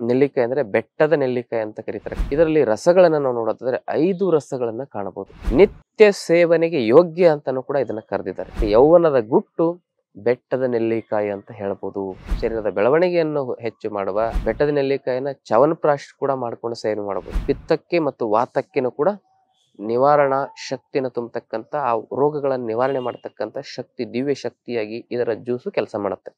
ನೆಲ್ಲಿಕಾಯಿ ಅಂದ್ರೆ ಬೆಟ್ಟದ ನೆಲ್ಲಿಕಾಯಿ ಅಂತ ಕರೀತಾರೆ ಇದರಲ್ಲಿ ರಸಗಳನ್ನ ನಾವು ನೋಡೋದಾದ್ರೆ ಐದು ರಸಗಳನ್ನ ಕಾಣಬಹುದು ನಿತ್ಯ ಸೇವನೆಗೆ ಯೋಗ್ಯ ಅಂತಾನೂ ಕೂಡ ಇದನ್ನ ಕರೆದಿದ್ದಾರೆ ಯೌವನದ ಗುಟ್ಟು ಬೆಟ್ಟದ ನೆಲ್ಲಿಕಾಯಿ ಅಂತ ಹೇಳ್ಬೋದು ಶರೀರದ ಬೆಳವಣಿಗೆಯನ್ನು ಹೆಚ್ಚು ಮಾಡುವ ಬೆಟ್ಟದ ನೆಲ್ಲಿಕಾಯಿನ ಚವನಪ್ರಾಶ್ ಕೂಡ ಮಾಡ್ಕೊಂಡು ಸೇವನೆ ಮಾಡಬಹುದು ಪಿತ್ತಕ್ಕೆ ಮತ್ತು ವಾತಕ್ಕೆನೂ ಕೂಡ ನಿವಾರಣಾ ಶಕ್ತಿನ ತುಂಬತಕ್ಕಂತ ಆ ರೋಗಗಳನ್ನು ನಿವಾರಣೆ ಮಾಡತಕ್ಕಂತ ಶಕ್ತಿ ದಿವ್ಯ ಶಕ್ತಿಯಾಗಿ ಇದರ ಜ್ಯೂಸು ಕೆಲಸ ಮಾಡುತ್ತೆ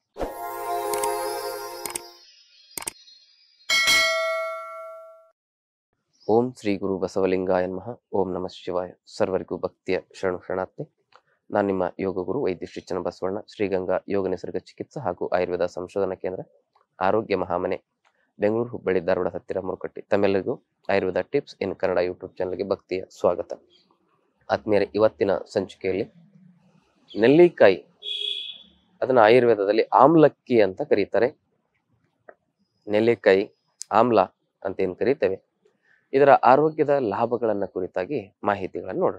ಓಂ ಶ್ರೀ ಗುರು ಬಸವಲಿಂಗಾಯ ನಮಃ ಓಂ ನಮಃ ಶಿವಾಯ ಸರ್ವರಿಗೂ ಭಕ್ತಿಯ ಶರಣು ಶರಣಾರ್ಥಿ ನಾನು ನಿಮ್ಮ ಯೋಗ ಗುರು ವೈದ್ಯ ಶ್ರೀ ಚನ್ನ ಬಸವಣ್ಣ ಶ್ರೀಗಂಗಾ ಯೋಗ ನಿಸರ್ಗ ಚಿಕಿತ್ಸಾ ಹಾಗೂ ಆಯುರ್ವೇದ ಸಂಶೋಧನಾ ಕೇಂದ್ರ ಆರೋಗ್ಯ ಮಹಾಮನೆ ಬೆಂಗಳೂರು ಹುಬ್ಬಳ್ಳಿ ಧಾರವಾಡ ಹತ್ತಿರ ಮುರುಕಟ್ಟಿ ತಮ್ಮೆಲ್ಲರಿಗೂ Ayurveda tips in Kannada YouTube ಚಾನಲ್ಗೆ ಭಕ್ತಿಯ ಸ್ವಾಗತ ಆತ್ಮೀಯರೇ ಇವತ್ತಿನ ಸಂಚಿಕೆಯಲ್ಲಿ ನೆಲ್ಲಿಕಾಯಿ ಅದನ್ನು ಆಯುರ್ವೇದದಲ್ಲಿ ಆಮ್ಲಕ್ಕಿ ಅಂತ ಕರೀತಾರೆ ನೆಲ್ಲಿಕಾಯಿ ಆಮ್ಲ ಅಂತ ಏನು ಕರೀತೇವೆ ಇದರ ಆರೋಗ್ಯದ ಲಾಭಗಳನ್ನ ಕುರಿತಾಗಿ ಮಾಹಿತಿಗಳನ್ನು ನೋಡೋಣ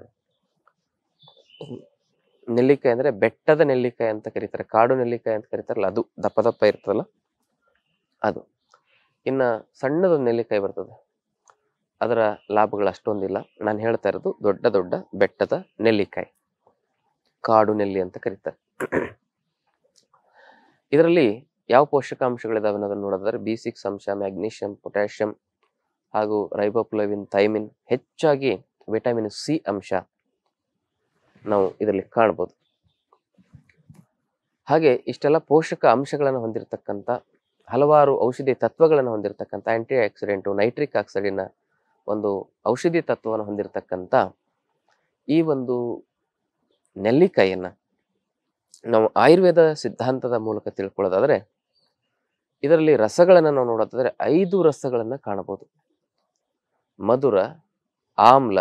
ನೆಲ್ಲಿಕಾಯಿ ಅಂದ್ರೆ ಬೆಟ್ಟದ ನೆಲ್ಲಿಕಾಯಿ ಅಂತ ಕರೀತಾರೆ ಕಾಡು ನೆಲ್ಲಿಕಾಯಿ ಅಂತ ಕರೀತಾರಲ್ಲ ಅದು ದಪ್ಪ ದಪ್ಪ ಇರ್ತದಲ್ಲ ಅದು ಇನ್ನ ಸಣ್ಣದೊಂದು ನೆಲ್ಲಿಕಾಯಿ ಬರ್ತದೆ ಅದರ ಲಾಭಗಳು ಅಷ್ಟೊಂದಿಲ್ಲ ನಾನು ಹೇಳ್ತಾ ಇರೋದು ದೊಡ್ಡ ದೊಡ್ಡ ಬೆಟ್ಟದ ನೆಲ್ಲಿಕಾಯಿ ಕಾಡು ನೆಲ್ಲಿ ಅಂತ ಕರೀತಾರೆ ಇದರಲ್ಲಿ ಯಾವ ಪೋಷಕಾಂಶಗಳಿದಾವೆ ಅನ್ನೋದನ್ನ ನೋಡಿದ್ರೆ ಬಿ ಸಿಕ್ಸ್ ಅಂಶ ಮ್ಯಾಗ್ನೀಷಿಯಂ ಪೊಟ್ಯಾಷಿಯಂ ಹಾಗೂ ರೈಬೋಪ್ಲವಿನ್ ಥೈಮಿನ್ ಹೆಚ್ಚಾಗಿ ವಿಟಮಿನ್ ಸಿ ಅಂಶ ನಾವು ಇದರಲ್ಲಿ ಕಾಣ್ಬೋದು ಹಾಗೆ ಇಷ್ಟೆಲ್ಲ ಪೋಷಕ ಅಂಶಗಳನ್ನು ಹೊಂದಿರತಕ್ಕಂಥ ಹಲವಾರು ಔಷಧಿ ತತ್ವಗಳನ್ನು ಹೊಂದಿರತಕ್ಕಂಥ ಆಂಟಿ ಆಕ್ಸಿಡೆಂಟು ನೈಟ್ರಿಕ್ ಆಕ್ಸೈಡಿನ ಒಂದು ಔಷಧಿ ತತ್ವವನ್ನು ಹೊಂದಿರತಕ್ಕಂಥ ಈ ಒಂದು ನೆಲ್ಲಿಕಾಯಿಯನ್ನ ನಾವು ಆಯುರ್ವೇದ ಸಿದ್ಧಾಂತದ ಮೂಲಕ ತಿಳ್ಕೊಳ್ಳೋದಾದ್ರೆ ಇದರಲ್ಲಿ ರಸಗಳನ್ನು ನಾವು ನೋಡೋದಾದ್ರೆ ಐದು ರಸಗಳನ್ನ ಕಾಣಬಹುದು ಮಧುರ ಆಮ್ಲ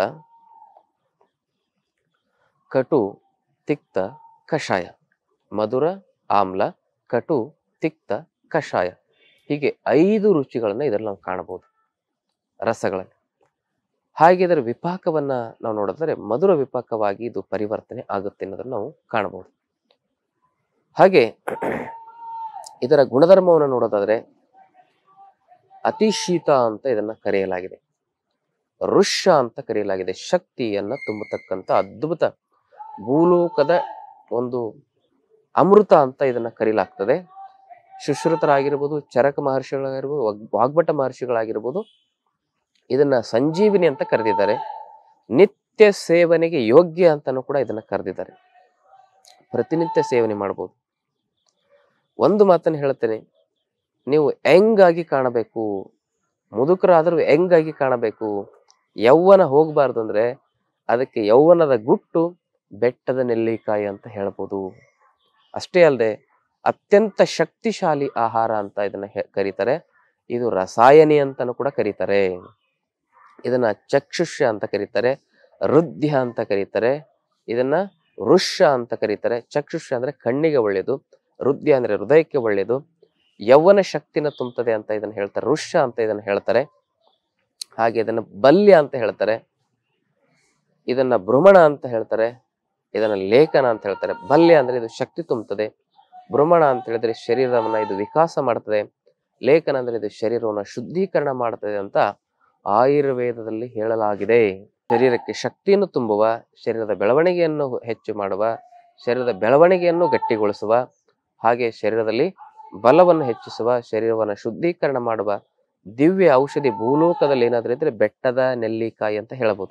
ಕಟು ತಿಕ್ತ ಕಷಾಯ ಮಧುರ ಆಮ್ಲ ಕಟು ತಿಕ್ತ ಕಷಾಯ ಹೀಗೆ ಐದು ರುಚಿಗಳನ್ನ ಇದರಲ್ಲಿ ನಾವು ಕಾಣಬಹುದು ರಸಗಳಲ್ಲಿ ಹಾಗೆ ಇದರ ವಿಪಾಕವನ್ನ ನಾವು ನೋಡಿದ್ರೆ ಮಧುರ ವಿಪಾಕವಾಗಿ ಇದು ಪರಿವರ್ತನೆ ಆಗುತ್ತೆ ಅನ್ನೋದನ್ನು ನಾವು ಕಾಣಬಹುದು ಹಾಗೆ ಇದರ ಗುಣಧರ್ಮವನ್ನು ನೋಡೋದಾದ್ರೆ ಅತಿ ಶೀತ ಅಂತ ಇದನ್ನ ಕರೆಯಲಾಗಿದೆ ಋಷ್ಯ ಅಂತ ಕರೆಯಲಾಗಿದೆ ಶಕ್ತಿಯನ್ನ ತುಂಬತಕ್ಕಂಥ ಅದ್ಭುತ ಭೂಲೋಕದ ಒಂದು ಅಮೃತ ಅಂತ ಇದನ್ನ ಕರೆಯಲಾಗ್ತದೆ ಸುಶ್ರುತರಾಗಿರ್ಬೋದು ಚರಕ ಮಹರ್ಷಿಗಳಾಗಿರ್ಬೋದು ವಾಗ್- ವಾಗ್ಭಟ ಮಹರ್ಷಿಗಳಾಗಿರ್ಬೋದು ಇದನ್ನ ಸಂಜೀವಿನಿ ಅಂತ ಕರೆದಿದ್ದಾರೆ ನಿತ್ಯ ಸೇವನೆಗೆ ಯೋಗ್ಯ ಅಂತಾನೂ ಕೂಡ ಇದನ್ನ ಕರೆದಿದ್ದಾರೆ ಪ್ರತಿನಿತ್ಯ ಸೇವನೆ ಮಾಡ್ಬೋದು ಒಂದು ಮಾತನ್ನು ಹೇಳ್ತೇನೆ ನೀವು ಹೆಂಗಾಗಿ ಕಾಣಬೇಕು ಮುದುಕರಾದರೂ ಹೆಂಗಾಗಿ ಕಾಣಬೇಕು ಯೌವನ ಹೋಗಬಾರ್ದು ಅಂದ್ರೆ ಅದಕ್ಕೆ ಯೌವನದ ಗುಟ್ಟು ಬೆಟ್ಟದ ನೆಲ್ಲಿಕಾಯಿ ಅಂತ ಹೇಳ್ಬೋದು ಅಷ್ಟೇ ಅಲ್ಲದೆ ಅತ್ಯಂತ ಶಕ್ತಿಶಾಲಿ ಆಹಾರ ಅಂತ ಇದನ್ನ ಹೆ- ಕರೀತಾರೆ ಇದು ರಸಾಯನಿ ಅಂತಾನು ಕೂಡ ಕರೀತಾರೆ ಇದನ್ನ ಚಕ್ಷುಷ್ಯ ಅಂತ ಕರೀತಾರೆ ಹೃದಯ ಅಂತ ಕರೀತಾರೆ ಇದನ್ನ ಋಷ್ಯ ಅಂತ ಕರೀತಾರೆ ಚಕ್ಷುಷ್ಯ ಅಂದ್ರೆ ಕಣ್ಣಿಗೆ ಒಳ್ಳೆಯದು ಹೃದಯ ಅಂದ್ರೆ ಹೃದಯಕ್ಕೆ ಒಳ್ಳೆಯದು ಯೌವನ ಶಕ್ತಿನ ತುಂಬುತ್ತದೆ ಅಂತ ಇದನ್ನ ಹೇಳ್ತಾರೆ ಋಷ್ಯ ಅಂತ ಇದನ್ನ ಹೇಳ್ತಾರೆ ಹಾಗೆ ಇದನ್ನ ಬಲ್ಯ ಅಂತ ಹೇಳ್ತಾರೆ ಇದನ್ನ ಭ್ರಮಣ ಅಂತ ಹೇಳ್ತಾರೆ ಇದನ್ನ ಲೇಖನ ಅಂತ ಹೇಳ್ತಾರೆ ಬಲ್ಯ ಅಂದ್ರೆ ಇದು ಶಕ್ತಿ ತುಂಬುತ್ತದೆ ಭ್ರಮಣ ಅಂತ ಹೇಳಿದ್ರೆ ಶರೀರವನ್ನ ಇದು ವಿಕಾಸ ಮಾಡ್ತದೆ ಲೇಖನ ಅಂದ್ರೆ ಇದು ಶರೀರವನ್ನ ಶುದ್ಧೀಕರಣ ಮಾಡ್ತದೆ ಅಂತ ಆಯುರ್ವೇದದಲ್ಲಿ ಹೇಳಲಾಗಿದೆ ಶರೀರಕ್ಕೆ ಶಕ್ತಿಯನ್ನು ತುಂಬುವ ಶರೀರದ ಬೆಳವಣಿಗೆಯನ್ನು ಹೆಚ್ಚು ಮಾಡುವ ಶರೀರದ ಬೆಳವಣಿಗೆಯನ್ನು ಗಟ್ಟಿಗೊಳಿಸುವ ಹಾಗೆ ಶರೀರದಲ್ಲಿ ಬಲವನ್ನು ಹೆಚ್ಚಿಸುವ ಶರೀರವನ್ನು ಶುದ್ಧೀಕರಣ ಮಾಡುವ ದಿವ್ಯ ಔಷಧಿ ಭೂಲೋಕದಲ್ಲಿ ಏನಾದ್ರೂ ಇದ್ರೆ ಬೆಟ್ಟದ ನೆಲ್ಲಿಕಾಯಿ ಅಂತ ಹೇಳಬಹುದು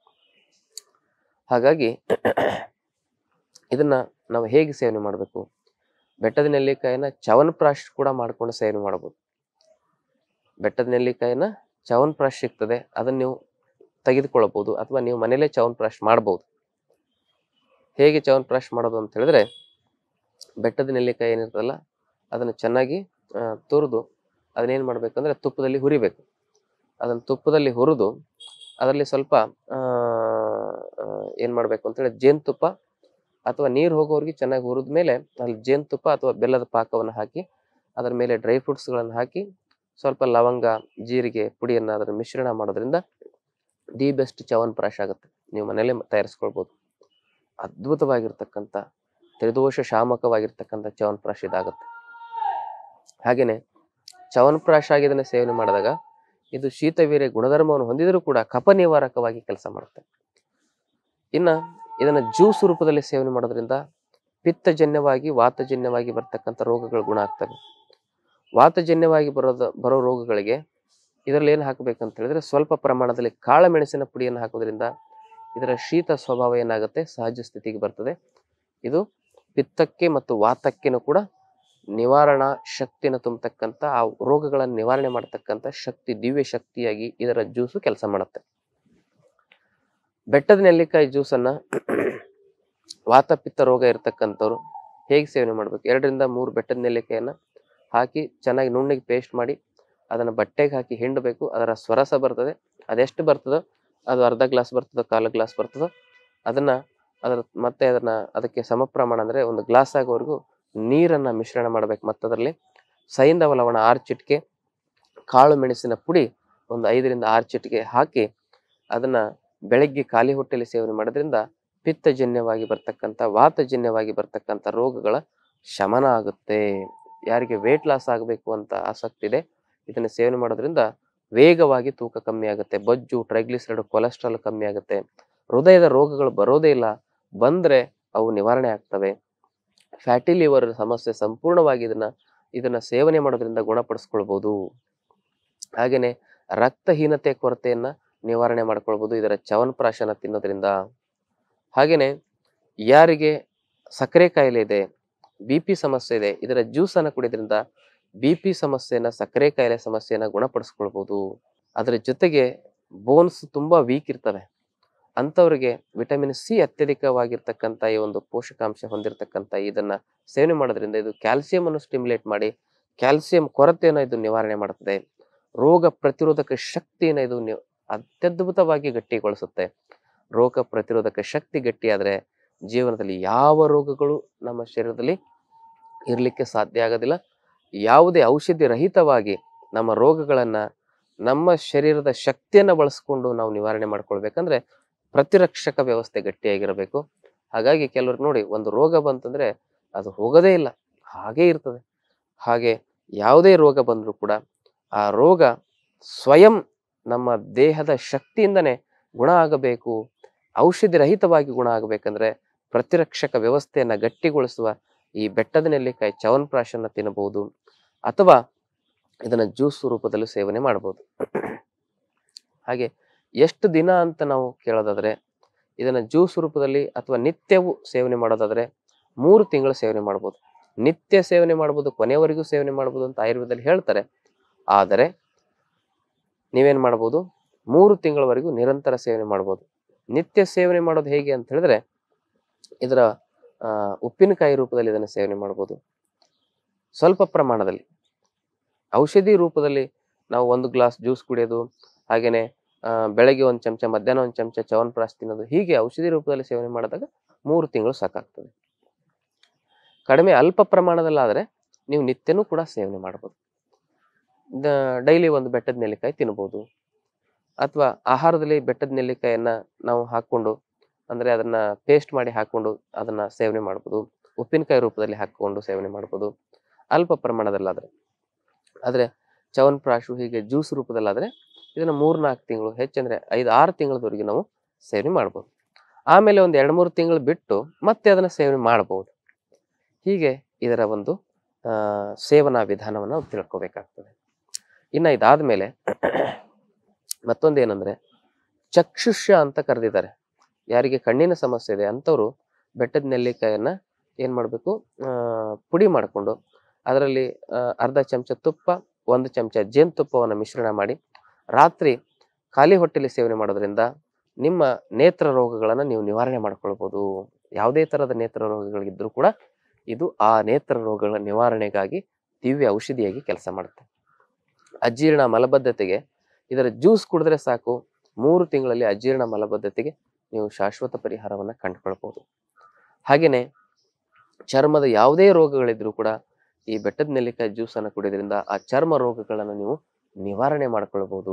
ಹಾಗಾಗಿ ಇದನ್ನ ನಾವು ಹೇಗೆ ಸೇವನೆ ಮಾಡಬೇಕು ಬೆಟ್ಟದ ನೆಲ್ಲಿಕಾಯಿನ ಚವನ್ಪ್ರಾಶ್ ಕೂಡ ಮಾಡ್ಕೊಂಡು ಸೇವನೆ ಮಾಡಬಹುದು ಬೆಟ್ಟದ ನೆಲ್ಲಿಕಾಯಿನ ಚವನ್ಪ್ರಾಶ್ ಸಿಗ್ತದೆ ಅದನ್ನ ನೀವು ತೆಗೆದುಕೊಳ್ಳಬಹುದು ಅಥವಾ ನೀವು ಮನೇಲೆ ಚವನ್ಪ್ರಾಶ್ ಮಾಡಬಹುದು ಹೇಗೆ ಚವನ್ಪ್ರಾಶ್ ಮಾಡೋದು ಅಂತ ಹೇಳಿದ್ರೆ ಬೆಟ್ಟದ ನೆಲ್ಲಿಕಾಯಿ ಏನಿರ್ತದಲ್ಲ ಅದನ್ನು ಚೆನ್ನಾಗಿ ತುರಿದು ಅದನ್ನೇನು ಮಾಡ್ಬೇಕಂದ್ರೆ ತುಪ್ಪದಲ್ಲಿ ಹುರಿಬೇಕು ಅದನ್ನ ತುಪ್ಪದಲ್ಲಿ ಹುರಿದು ಅದರಲ್ಲಿ ಸ್ವಲ್ಪ ಆ, ಆ, ಏನ್ ಮಾಡ್ಬೇಕು ಅಂತ ಹೇಳಿ ಜೇನುತುಪ್ಪ ಅಥವಾ ನೀರು ಹೋಗೋರಿಗೆ ಚೆನ್ನಾಗಿ ಹುರಿದ ಮೇಲೆ ಅಲ್ಲಿ ಜೇನುತುಪ್ಪ ಅಥವಾ ಬೆಲ್ಲದ ಪಾಕವನ್ನು ಹಾಕಿ ಅದರ ಮೇಲೆ ಡ್ರೈ ಫ್ರೂಟ್ಸ್ಗಳನ್ನು ಹಾಕಿ ಸ್ವಲ್ಪ ಲವಂಗ ಜೀರಿಗೆ ಪುಡಿಯನ್ನು ಅದರ ಮಿಶ್ರಣ ಮಾಡೋದ್ರಿಂದ ದಿ ಬೆಸ್ಟ್ ಚವನ್ಪ್ರಾಶ್ ಆಗುತ್ತೆ ನೀವು ಮನೇಲೆ ತಯಾರಿಸ್ಕೊಳ್ಬೋದು ಅದ್ಭುತವಾಗಿರ್ತಕ್ಕಂಥ ತ್ರಿದೋಷ ಶಾಮಕವಾಗಿರ್ತಕ್ಕಂಥ ಚವನ್ಪ್ರಾಶ್ ಇದಾಗುತ್ತೆ ಹಾಗೇನೆ ಚವನಪ್ರಾಶ ಆಗಿ ಇದನ್ನ ಸೇವನೆ ಮಾಡಿದಾಗ ಇದು ಶೀತವೀರ್ಯ ಗುಣಧರ್ಮವನ್ನು ಹೊಂದಿದರೂ ಕೂಡ ಕಫ ನಿವಾರಕವಾಗಿ ಕೆಲಸ ಮಾಡುತ್ತೆ ಇನ್ನ ಇದನ್ನ ಜ್ಯೂಸ್ ರೂಪದಲ್ಲಿ ಸೇವನೆ ಮಾಡೋದ್ರಿಂದ ಪಿತ್ತಜನ್ಯವಾಗಿ ವಾತಜನ್ಯವಾಗಿ ಬರ್ತಕ್ಕಂಥ ರೋಗಗಳು ಗುಣ ಆಗ್ತವೆ ವಾತಜನ್ಯವಾಗಿ ಬರೋದ ಬರೋ ರೋಗಗಳಿಗೆ ಇದರಲ್ಲಿ ಏನು ಹಾಕಬೇಕಂತ ಹೇಳಿದ್ರೆ ಸ್ವಲ್ಪ ಪ್ರಮಾಣದಲ್ಲಿ ಕಾಳುಮೆಣಸಿನ ಪುಡಿಯನ್ನು ಹಾಕೋದ್ರಿಂದ ಇದರ ಶೀತ ಸ್ವಭಾವ ಏನಾಗುತ್ತೆ ಸಹಜ ಸ್ಥಿತಿಗೆ ಬರ್ತದೆ ಇದು ಪಿತ್ತಕ್ಕೆ ಮತ್ತು ವಾತಕ್ಕೆನೂ ಕೂಡ ನಿವಾರಣಾ ಶಕ್ತಿಯನ್ನು ತುಂಬತಕ್ಕಂಥ ಆ ರೋಗಗಳನ್ನು ನಿವಾರಣೆ ಮಾಡತಕ್ಕಂಥ ಶಕ್ತಿ ದಿವ್ಯ ಶಕ್ತಿಯಾಗಿ ಇದರ ಜ್ಯೂಸು ಕೆಲಸ ಮಾಡುತ್ತೆ ಬೆಟ್ಟದ ನೆಲ್ಲಿಕಾಯಿ ಜ್ಯೂಸನ್ನ ವಾತ ಪಿತ್ತ ರೋಗ ಇರತಕ್ಕಂಥವ್ರು ಹೇಗೆ ಸೇವನೆ ಮಾಡ್ಬೇಕು ಎರಡರಿಂದ ಮೂರು ಬೆಟ್ಟದ ನೆಲ್ಲಿಕಾಯನ್ನ ಹಾಕಿ ಚೆನ್ನಾಗಿ ನುಣ್ಣಗೆ ಪೇಸ್ಟ್ ಮಾಡಿ ಅದನ್ನ ಬಟ್ಟೆಗೆ ಹಾಕಿ ಹಿಂಡಬೇಕು ಅದರ ಸ್ವರಸ ಬರ್ತದೆ ಅದೆಷ್ಟು ಬರ್ತದೋ ಅದು ಅರ್ಧ ಗ್ಲಾಸ್ ಬರ್ತದೋ ಕಾಲು ಗ್ಲಾಸ್ ಬರ್ತದೋ ಅದನ್ನ ಅದರ ಮತ್ತೆ ಅದನ್ನ ಅದಕ್ಕೆ ಸಮ ಪ್ರಮಾಣ ಅಂದ್ರೆ ಒಂದು ಗ್ಲಾಸ್ ಆಗೋವರೆಗೂ ನೀರನ್ನ ಮಿಶ್ರಣ ಮಾಡ್ಬೇಕು ಮತ್ತೆ ಅದರಲ್ಲಿ ಸೈಂಧವ ಲವಣ ಆರು ಚಿಟಿಕೆ ಕಾಳು ಮೆಣಸಿನ ಪುಡಿ ಒಂದು ಐದರಿಂದ ಆರು ಚಿಟಿಕೆ ಹಾಕಿ ಅದನ್ನ ಬೆಳಗ್ಗೆ ಖಾಲಿ ಹೊಟ್ಟೆಯಲ್ಲಿ ಸೇವನೆ ಮಾಡೋದ್ರಿಂದ ಪಿತ್ತಜನ್ಯವಾಗಿ ಬರ್ತಕ್ಕಂಥ ವಾತಜನ್ಯವಾಗಿ ಬರ್ತಕ್ಕಂಥ ರೋಗಗಳ ಶಮನ ಆಗುತ್ತೆ ಯಾರಿಗೆ ವೇಟ್ ಲಾಸ್ ಆಗಬೇಕು ಅಂತ ಆಸಕ್ತಿ ಇದೆ ಇದನ್ನ ಸೇವನೆ ಮಾಡೋದ್ರಿಂದ ವೇಗವಾಗಿ ತೂಕ ಕಮ್ಮಿ ಆಗುತ್ತೆ ಬೊಜ್ಜು ಟ್ರೈಗ್ಲಿಸರೈಡ್ ಕೊಲೆಸ್ಟ್ರಾಲ್ ಕಮ್ಮಿ ಆಗುತ್ತೆ ಹೃದಯದ ರೋಗಗಳು ಬರೋದೇ ಇಲ್ಲ ಬಂದ್ರೆ ಅವು ನಿವಾರಣೆ ಆಗ್ತವೆ ಫ್ಯಾಟಿ ಲಿವರ್ ಸಮಸ್ಯೆ ಸಂಪೂರ್ಣವಾಗಿ ಇದನ್ನ ಇದನ್ನ ಸೇವನೆ ಮಾಡೋದ್ರಿಂದ ಗುಣಪಡಿಸ್ಕೊಳ್ಬಹುದು ಹಾಗೇನೆ ರಕ್ತಹೀನತೆ ಕೊರತೆಯನ್ನ ನಿವಾರಣೆ ಮಾಡ್ಕೊಳ್ಬಹುದು ಇದರ ಚವನಪ್ರಾಶನ ತಿನ್ನೋದ್ರಿಂದ ಹಾಗೇನೆ ಯಾರಿಗೆ ಸಕ್ಕರೆ ಕಾಯಿಲೆ ಇದೆ ಬಿ ಪಿ ಸಮಸ್ಯೆ ಇದೆ ಇದರ ಜ್ಯೂಸ್ ಅನ್ನ ಕುಡಿಯೋದ್ರಿಂದ ಬಿ ಪಿ ಸಮಸ್ಯೆನ ಸಕ್ಕರೆ ಕಾಯಿಲೆ ಸಮಸ್ಯೆನ ಗುಣಪಡಿಸ್ಕೊಳ್ಬಹುದು ಅದರ ಜೊತೆಗೆ ಬೋನ್ಸ್ ತುಂಬಾ ವೀಕ್ ಇರ್ತವೆ ಅಂಥವ್ರಿಗೆ ವಿಟಮಿನ್ ಸಿ ಅತ್ಯಧಿಕವಾಗಿರ್ತಕ್ಕಂಥ ಈ ಒಂದು ಪೋಷಕಾಂಶ ಹೊಂದಿರತಕ್ಕಂಥ ಇದನ್ನ ಸೇವನೆ ಮಾಡೋದ್ರಿಂದ ಇದು ಕ್ಯಾಲ್ಸಿಯಂ ಅನ್ನು ಸ್ಟಿಮ್ಯುಲೇಟ್ ಮಾಡಿ ಕ್ಯಾಲ್ಸಿಯಂ ಕೊರತೆಯನ್ನು ಇದು ನಿವಾರಣೆ ಮಾಡುತ್ತದೆ ರೋಗ ಪ್ರತಿರೋಧಕ ಶಕ್ತಿಯನ್ನು ಇದು ನಿ- ಅತ್ಯದ್ಭುತವಾಗಿ ಗಟ್ಟಿಗೊಳಿಸುತ್ತೆ ರೋಗ ಪ್ರತಿರೋಧಕ ಶಕ್ತಿ ಗಟ್ಟಿಯಾದ್ರೆ ಜೀವನದಲ್ಲಿ ಯಾವ ರೋಗಗಳು ನಮ್ಮ ಶರೀರದಲ್ಲಿ ಇರಲಿಕ್ಕೆ ಸಾಧ್ಯ ಆಗೋದಿಲ್ಲ ಯಾವುದೇ ಔಷಧಿ ರಹಿತವಾಗಿ ನಮ್ಮ ರೋಗಗಳನ್ನ ನಮ್ಮ ಶರೀರದ ಶಕ್ತಿಯನ್ನ ಬಳಸ್ಕೊಂಡು ನಾವು ನಿವಾರಣೆ ಮಾಡ್ಕೊಳ್ಬೇಕಂದ್ರೆ ಪ್ರತಿರಕ್ಷಕ ವ್ಯವಸ್ಥೆ ಗಟ್ಟಿಯಾಗಿರಬೇಕು ಹಾಗಾಗಿ ಕೆಲವ್ರಿಗೆ ನೋಡಿ ಒಂದು ರೋಗ ಬಂತಂದ್ರೆ ಅದು ಹೋಗೋದೇ ಇಲ್ಲ ಹಾಗೇ ಇರ್ತದೆ ಹಾಗೆ ಯಾವುದೇ ರೋಗ ಬಂದರೂ ಕೂಡ ಆ ರೋಗ ಸ್ವಯಂ ನಮ್ಮ ದೇಹದ ಶಕ್ತಿಯಿಂದನೇ ಗುಣ ಆಗಬೇಕು ಔಷಧಿ ರಹಿತವಾಗಿ ಗುಣ ಆಗಬೇಕಂದ್ರೆ ಪ್ರತಿರಕ್ಷಕ ವ್ಯವಸ್ಥೆಯನ್ನ ಗಟ್ಟಿಗೊಳಿಸುವ ಈ ಬೆಟ್ಟದ ನೆಲ್ಲಿಕಾಯಿ ಚವನ್ಪ್ರಾಶನ್ನ ತಿನ್ನಬಹುದು ಅಥವಾ ಇದನ್ನ ಜ್ಯೂಸ್ ರೂಪದಲ್ಲೂ ಸೇವನೆ ಮಾಡಬಹುದು ಹಾಗೆ ಎಷ್ಟು ದಿನ ಅಂತ ನಾವು ಕೇಳೋದಾದ್ರೆ ಇದನ್ನ ಜ್ಯೂಸ್ ರೂಪದಲ್ಲಿ ಅಥವಾ ನಿತ್ಯವೂ ಸೇವನೆ ಮಾಡೋದಾದ್ರೆ ಮೂರು ತಿಂಗಳು ಸೇವನೆ ಮಾಡ್ಬೋದು ನಿತ್ಯ ಸೇವನೆ ಮಾಡ್ಬೋದು ಕೊನೆಯವರೆಗೂ ಸೇವನೆ ಮಾಡ್ಬೋದು ಅಂತ ಆಯುರ್ವೇದದಲ್ಲಿ ಹೇಳ್ತಾರೆ ಆದರೆ ನೀವೇನ್ ಮಾಡ್ಬೋದು ಮೂರು ತಿಂಗಳವರೆಗೂ ನಿರಂತರ ಸೇವನೆ ಮಾಡ್ಬೋದು ನಿತ್ಯ ಸೇವನೆ ಮಾಡೋದು ಹೇಗೆ ಅಂತ ಹೇಳಿದ್ರೆ ಇದರ ಆ, ಉಪ್ಪಿನಕಾಯಿ ರೂಪದಲ್ಲಿ ಇದನ್ನು ಸೇವನೆ ಮಾಡ್ಬೋದು ಸ್ವಲ್ಪ ಪ್ರಮಾಣದಲ್ಲಿ ಔಷಧಿ ರೂಪದಲ್ಲಿ ನಾವು ಒಂದು ಗ್ಲಾಸ್ ಜ್ಯೂಸ್ ಕುಡಿಯೋದು ಹಾಗೇನೆ ಆ, ಬೆಳಗ್ಗೆ ಒಂದು ಚಮಚ ಮಧ್ಯಾಹ್ನ ಒಂದು ಚಮಚ ಚವನ್ಪ್ರಾಶ್ ತಿನ್ನೋದು ಹೀಗೆ ಔಷಧಿ ರೂಪದಲ್ಲಿ ಸೇವನೆ ಮಾಡಿದಾಗ ಮೂರು ತಿಂಗಳು ಸಾಕಾಗ್ತದೆ ಕಡಿಮೆ ಅಲ್ಪ ಪ್ರಮಾಣದಲ್ಲಾದರೆ ನೀವು ನಿತ್ಯನೂ ಕೂಡ ಸೇವನೆ ಮಾಡ್ಬೋದು ಡೈಲಿ ಒಂದು ಬೆಟ್ಟದ ನೆಲ್ಲಿಕಾಯಿ ತಿನ್ಬೋದು ಅಥವಾ ಆಹಾರದಲ್ಲಿ ಬೆಟ್ಟದ ನೆಲ್ಲಿಕಾಯನ್ನ ನಾವು ಹಾಕ್ಕೊಂಡು ಅಂದ್ರೆ ಅದನ್ನ ಪೇಸ್ಟ್ ಮಾಡಿ ಹಾಕೊಂಡು ಅದನ್ನ ಸೇವನೆ ಮಾಡ್ಬೋದು ಉಪ್ಪಿನಕಾಯಿ ರೂಪದಲ್ಲಿ ಹಾಕೊಂಡು ಸೇವನೆ ಮಾಡ್ಬೋದು ಅಲ್ಪ ಪ್ರಮಾಣದಲ್ಲಾದ್ರೆ ಆದ್ರೆ ಚವನ್ಪ್ರಾಶು ಹೀಗೆ ಜ್ಯೂಸ್ ರೂಪದಲ್ಲಾದ್ರೆ ಇದನ್ನ ಮೂರ್ ನಾಲ್ಕು ತಿಂಗಳು ಹೆಚ್ಚಂದ್ರೆ ಐದು ಆರು ತಿಂಗಳವರೆಗೆ ನಾವು ಸೇವನೆ ಮಾಡ್ಬೋದು ಆಮೇಲೆ ಒಂದು ಎರಡು ಮೂರು ತಿಂಗಳು ಬಿಟ್ಟು ಮತ್ತೆ ಅದನ್ನ ಸೇವನೆ ಮಾಡಬಹುದು ಹೀಗೆ ಇದರ ಒಂದು ಆ, ಸೇವನಾ ವಿಧಾನವನ್ನು ನಾವು ತಿಳ್ಕೊಬೇಕಾಗ್ತದೆ ಇನ್ನ ಇದಾದ್ಮೇಲೆ ಮತ್ತೊಂದು ಏನಂದ್ರೆ ಚಕ್ಷುಷ್ಯ ಅಂತ ಕರೆದಿದ್ದಾರೆ ಯಾರಿಗೆ ಕಣ್ಣಿನ ಸಮಸ್ಯೆ ಇದೆ ಅಂಥವ್ರು ಬೆಟ್ಟದ ನೆಲ್ಲಿಕಾಯನ್ನ ಏನ್ ಮಾಡಬೇಕು ಪುಡಿ ಮಾಡಿಕೊಂಡು ಅದರಲ್ಲಿ ಅರ್ಧ ಚಮಚ ತುಪ್ಪ ಒಂದು ಚಮಚ ಜೇನುತುಪ್ಪವನ್ನು ಮಿಶ್ರಣ ಮಾಡಿ ರಾತ್ರಿ ಖಾಲಿ ಹೊಟ್ಟೆಲಿ ಸೇವನೆ ಮಾಡೋದ್ರಿಂದ ನಿಮ್ಮ ನೇತ್ರ ರೋಗಗಳನ್ನು ನೀವು ನಿವಾರಣೆ ಮಾಡ್ಕೊಳ್ಬೋದು ಯಾವುದೇ ತರಹದ ನೇತ್ರ ರೋಗಗಳಿದ್ರೂ ಕೂಡ ಇದು ಆ ನೇತ್ರ ರೋಗಗಳ ನಿವಾರಣೆಗಾಗಿ ದಿವ್ಯ ಔಷಧಿಯಾಗಿ ಕೆಲಸ ಮಾಡುತ್ತೆ ಅಜೀರ್ಣ ಮಲಬದ್ಧತೆಗೆ ಇದರ ಜ್ಯೂಸ್ ಕುಡಿದ್ರೆ ಸಾಕು ಮೂರು ತಿಂಗಳಲ್ಲಿ ಅಜೀರ್ಣ ಮಲಬದ್ಧತೆಗೆ ನೀವು ಶಾಶ್ವತ ಪರಿಹಾರವನ್ನ ಕಂಡುಕೊಳ್ಬಹುದು ಹಾಗೇನೆ ಚರ್ಮದ ಯಾವುದೇ ರೋಗಗಳಿದ್ರೂ ಕೂಡ ಈ ಬೆಟ್ಟದ ನೆಲ್ಲಿಕಾಯಿ ಜ್ಯೂಸ್ ಅನ್ನು ಕುಡಿಯೋದ್ರಿಂದ ಆ ಚರ್ಮ ರೋಗಗಳನ್ನು ನೀವು ನಿವಾರಣೆ ಮಾಡ್ಕೊಳ್ಬಹುದು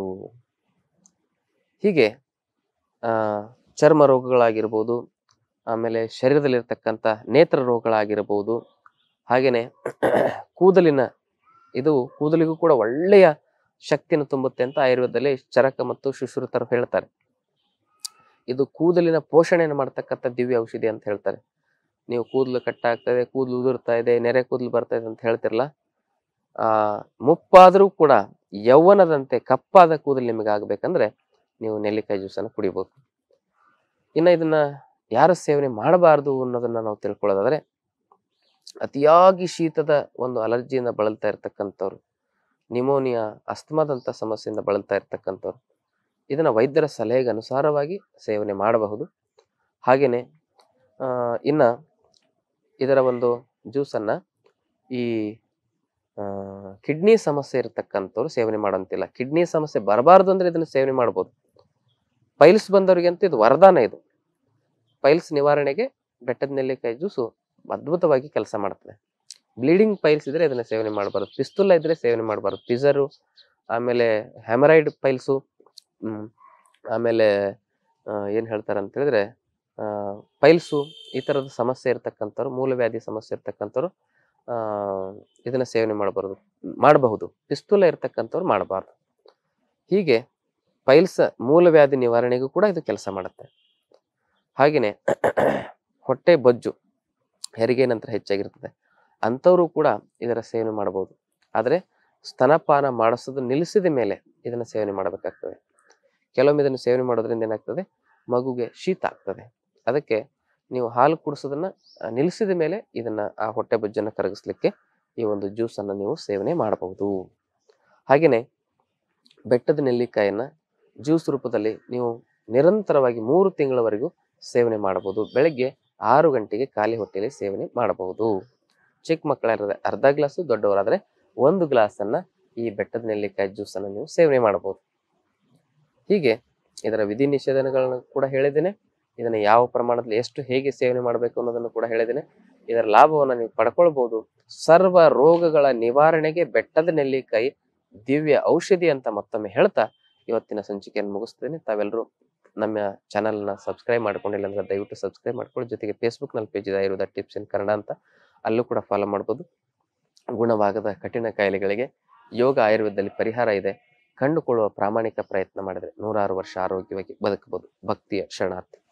ಹೀಗೆ ಆ ಚರ್ಮ ರೋಗಗಳಾಗಿರ್ಬೋದು ಆಮೇಲೆ ಶರೀರದಲ್ಲಿರ್ತಕ್ಕಂಥ ನೇತ್ರ ರೋಗಗಳಾಗಿರ್ಬೋದು ಹಾಗೇನೆ ಕೂದಲಿನ ಇದು ಕೂದಲಿಗೂ ಕೂಡ ಒಳ್ಳೆಯ ಶಕ್ತಿಯನ್ನು ತುಂಬುತ್ತೆ ಅಂತ ಆಯುರ್ವೇದದಲ್ಲಿ ಚರಕ ಮತ್ತು ಶುಶ್ರುತರು ಹೇಳ್ತಾರೆ ಇದು ಕೂದಲಿನ ಪೋಷಣೆಯನ್ನು ಮಾಡ್ತಕ್ಕಂಥ ದಿವ್ಯ ಔಷಧಿ ಅಂತ ಹೇಳ್ತಾರೆ ನೀವು ಕೂದಲು ಕಟ್ಟಾಗ್ತದೆ ಕೂದಲು ಉದುರ್ತಾ ಇದೆ ನೆರೆ ಕೂದಲು ಬರ್ತಾ ಇದೆ ಅಂತ ಹೇಳ್ತಿರಲ್ಲ ಆ ಮುಪ್ಪಾದರೂ ಕೂಡ ಯೌವನದಂತೆ ಕಪ್ಪಾದ ಕೂದಲು ನಿಮಗೆ ಆಗ್ಬೇಕಂದ್ರೆ ನೀವು ನೆಲ್ಲಿಕಾಯಿ ಜ್ಯೂಸನ್ನು ಕುಡಿಬೋದು ಇನ್ನು ಇದನ್ನ ಯಾರು ಸೇವನೆ ಮಾಡಬಾರ್ದು ಅನ್ನೋದನ್ನ ನಾವು ತಿಳ್ಕೊಳ್ಳೋದಾದ್ರೆ ಅತಿಯಾಗಿ ಶೀತದ ಒಂದು ಅಲರ್ಜಿಯಿಂದ ಬಳಲ್ತಾ ಇರ್ತಕ್ಕಂಥವ್ರು ನಿಮೋನಿಯಾ ಅಸ್ತಮಾದಂಥ ಸಮಸ್ಯೆಯಿಂದ ಬಳಲ್ತಾ ಇರ್ತಕ್ಕಂಥವ್ರು ಇದನ್ನ ವೈದ್ಯರ ಸಲಹೆಗೆ ಅನುಸಾರವಾಗಿ ಸೇವನೆ ಮಾಡಬಹುದು ಹಾಗೆಯೇ ಇನ್ನ ಇದರ ಒಂದು ಜ್ಯೂಸನ್ನ ಈ ಕಿಡ್ನಿ ಸಮಸ್ಯೆ ಇರತಕ್ಕಂಥವ್ರು ಸೇವನೆ ಮಾಡೋಂತಿಲ್ಲ ಕಿಡ್ನಿ ಸಮಸ್ಯೆ ಬರಬಾರ್ದು ಅಂದ್ರೆ ಇದನ್ನ ಸೇವನೆ ಮಾಡ್ಬೋದು ಪೈಲ್ಸ್ ಬಂದವರಿಗಂತೂ ಇದು ವರದಾನ ಇದು ಪೈಲ್ಸ್ ನಿವಾರಣೆಗೆ ಬೆಟ್ಟದ ನೆಲ್ಲಿಕಾಯಿ ಜ್ಯೂಸು ಅದ್ಭುತವಾಗಿ ಕೆಲಸ ಮಾಡ್ತದೆ ಬ್ಲೀಡಿಂಗ್ ಪೈಲ್ಸ್ ಇದ್ರೆ ಇದನ್ನ ಸೇವನೆ ಮಾಡಬಾರ್ದು ಪಿಸ್ತುಲ್ಲ ಇದ್ರೆ ಸೇವನೆ ಮಾಡಬಾರ್ದು ಪಿಸರು ಆಮೇಲೆ ಹ್ಯಾಮರೈಡ್ ಪೈಲ್ಸು ಹ್ಮ್ ಆಮೇಲೆ ಆ, ಏನ್ ಹೇಳ್ತಾರೆ ಅಂತ ಹೇಳಿದ್ರೆ ಆ, ಪೈಲ್ಸು ಈ ತರದ ಸಮಸ್ಯೆ ಇರ್ತಕ್ಕಂಥವ್ರು ಮೂಲವ್ಯಾಧಿ ಸಮಸ್ಯೆ ಇರ್ತಕ್ಕಂಥವ್ರು ಆ ಇದನ್ನ ಸೇವನೆ ಮಾಡಬಾರ್ದು ಮಾಡಬಹುದು ಪಿಸ್ತೂಲ ಇರ್ತಕ್ಕಂಥವ್ರು ಮಾಡಬಾರ್ದು ಹೀಗೆ ಪೈಲ್ಸ್ ಮೂಲವ್ಯಾಧಿ ನಿವಾರಣೆಗೂ ಕೂಡ ಇದು ಕೆಲಸ ಮಾಡುತ್ತೆ ಹಾಗೆಯೇ ಹೊಟ್ಟೆ ಬೊಜ್ಜು ಹೆರಿಗೆ ನಂತರ ಹೆಚ್ಚಾಗಿರ್ತದೆ ಅಂಥವರು ಕೂಡ ಇದರ ಸೇವನೆ ಮಾಡಬಹುದು ಆದರೆ ಸ್ತನಪಾನ ಮಾಡಿಸೋದು ನಿಲ್ಲಿಸಿದ ಮೇಲೆ ಇದನ್ನ ಸೇವನೆ ಮಾಡಬೇಕಾಗ್ತದೆ ಕೆಲವೊಮ್ಮೆ ಇದನ್ನು ಸೇವನೆ ಮಾಡೋದ್ರಿಂದ ಏನಾಗ್ತದೆ ಮಗುಗೆ ಶೀತ ಆಗ್ತದೆ ಅದಕ್ಕೆ ನೀವು ಹಾಲು ಕುಡಿಸೋದನ್ನ ಆ, ನಿಲ್ಲಿಸಿದ ಮೇಲೆ ಇದನ್ನ ಆ ಹೊಟ್ಟೆ ಬೊಜ್ಜನ್ನು ಕರಗಿಸ್ಲಿಕ್ಕೆ ಈ ಒಂದು ಜ್ಯೂಸನ್ನು ನೀವು ಸೇವನೆ ಮಾಡಬಹುದು ಹಾಗೆಯೇ ಬೆಟ್ಟದ ನೆಲ್ಲಿಕಾಯನ್ನ ಜ್ಯೂಸ್ ರೂಪದಲ್ಲಿ ನೀವು ನಿರಂತರವಾಗಿ ಮೂರು ತಿಂಗಳವರೆಗೂ ಸೇವನೆ ಮಾಡಬಹುದು ಬೆಳಗ್ಗೆ ಆರು ಗಂಟೆಗೆ ಖಾಲಿ ಹೊಟ್ಟೆಯಲ್ಲಿ ಸೇವನೆ ಮಾಡಬಹುದು ಚಿಕ್ಕ ಮಕ್ಕಳಾದ್ರೆ ಅರ್ಧ ಗ್ಲಾಸು ದೊಡ್ಡವರಾದ್ರೆ ಒಂದು ಗ್ಲಾಸನ್ನ ಈ ಬೆಟ್ಟದ ನೆಲ್ಲಿಕಾಯಿ ಜ್ಯೂಸನ್ನು ನೀವು ಸೇವನೆ ಮಾಡಬಹುದು ಹೀಗೆ ಇದರ ವಿಧಿ ನಿಷೇಧಗಳನ್ನು ಕೂಡ ಹೇಳಿದ್ದೇನೆ ಇದನ್ನು ಯಾವ ಪ್ರಮಾಣದಲ್ಲಿ ಎಷ್ಟು ಹೇಗೆ ಸೇವನೆ ಮಾಡಬೇಕು ಅನ್ನೋದನ್ನು ಕೂಡ ಹೇಳಿದ್ದೇನೆ ಇದರ ಲಾಭವನ್ನು ನೀವು ಪಡ್ಕೊಳ್ಬಹುದು ಸರ್ವ ರೋಗಗಳ ನಿವಾರಣೆಗೆ ಬೆಟ್ಟದ ನೆಲ್ಲಿಕಾಯಿ ದಿವ್ಯ ಔಷಧಿ ಅಂತ ಮತ್ತೊಮ್ಮೆ ಹೇಳ್ತಾ ಇವತ್ತಿನ ಸಂಚಿಕೆಯನ್ನು ಮುಗಿಸ್ತೇನೆ ತಾವೆಲ್ಲರೂ ನಮ್ಮ ಚಾನಲ್ನ ಸಬ್ಸ್ಕ್ರೈಬ್ ಮಾಡ್ಕೊಂಡಿಲ್ಲ ಅಂದ್ರೆ ದಯವಿಟ್ಟು ಸಬ್ಸ್ಕ್ರೈಬ್ ಮಾಡ್ಕೊಳ್ಳಿ ಜೊತೆಗೆ ಫೇಸ್ಬುಕ್ನಲ್ಲಿ ಪೇಜ್ ಇದೆ ಇರೋದ ಟಿಪ್ಸ್ ಇನ್ ಕನ್ನಡ ಅಂತ ಅಲ್ಲೂ ಕೂಡ ಫಾಲೋ ಮಾಡ್ಬೋದು ಗುಣವಾಗದ ಕಠಿಣ ಕಾಯಿಲೆಗಳಿಗೆ ಯೋಗ ಆಯುರ್ವೇದದಲ್ಲಿ ಪರಿಹಾರ ಇದೆ ಕಂಡುಕೊಳ್ಳುವ ಪ್ರಾಮಾಣಿಕ ಪ್ರಯತ್ನ ಮಾಡಿದ್ರೆ ನೂರಾರು ವರ್ಷ ಆರೋಗ್ಯವಾಗಿ ಬದುಕಬಹುದು ಭಕ್ತಿಯ ಶರಣಾರ್ಥಿ